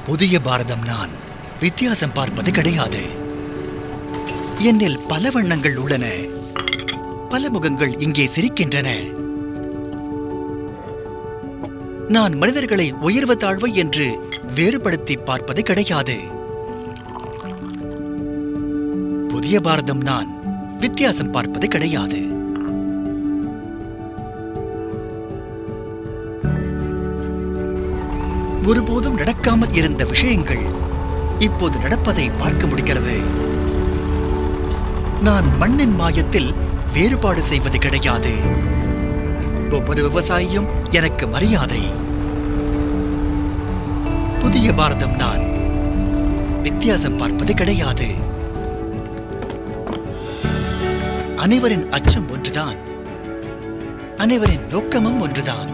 புதிய பாரதம் நான் வித்தியாசம் பார்ப்பது கிடையாது என்னில் பல வண்ணங்கள் உள்ளன பல முகங்கள் இங்கே சிரிக்கின்றன நான் மனிதர்களை உயர்வு தாழ்வு என்று வேறுபடுத்தி பார்ப்பது கிடையாது புதிய பாரதம் நான் வித்தியாசம் பார்ப்பது கிடையாது ஒருபோதும் நடக்காமல் இருந்த விஷயங்கள் இப்போது நடப்பதை பார்க்க முடிகிறது நான் மண்ணின் மாயத்தில் வேறுபாடு செய்வது கிடையாது ஒவ்வொரு விவசாயியும் எனக்கு மரியாதை புதிய பாரதம் நான் வித்தியாசம் பார்ப்பது கிடையாது அனைவரின் அச்சம் ஒன்றுதான் அனைவரின் நோக்கமும் ஒன்றுதான்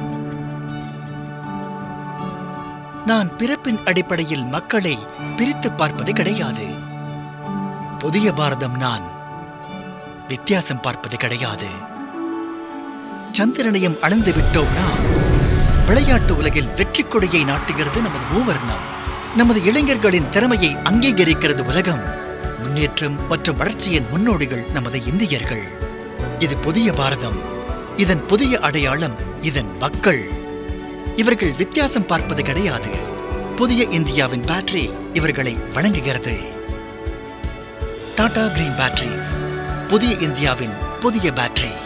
நான் பிறப்பின் அடிப்படையில் மக்களை பிரித்து பார்ப்பது கிடையாது புதிய பாரதம் நான் வித்தியாசம் பார்ப்பது கிடையாது சந்திரனையும் அளந்து விட்டோம்னா விளையாட்டு உலகில் வெற்றி கொடியை நாட்டுகிறது நமது மூவர்ணம் நமது இளைஞர்களின் திறமையை அங்கீகரிக்கிறது உலகம் முன்னேற்றம் மற்றும் வளர்ச்சியின் முன்னோடிகள் நமது இந்தியர்கள் இது புதிய பாரதம் இதன் புதிய அடையாளம் இதன் மக்கள் இவர்கள் வித்தியாசம் பார்ப்பது கிடையாது புதிய இந்தியாவின் பேட்டரி இவர்களை வணங்குகிறது டாடா கிரீன் பேட்டரிஸ் புதிய இந்தியாவின் புதிய பேட்டரி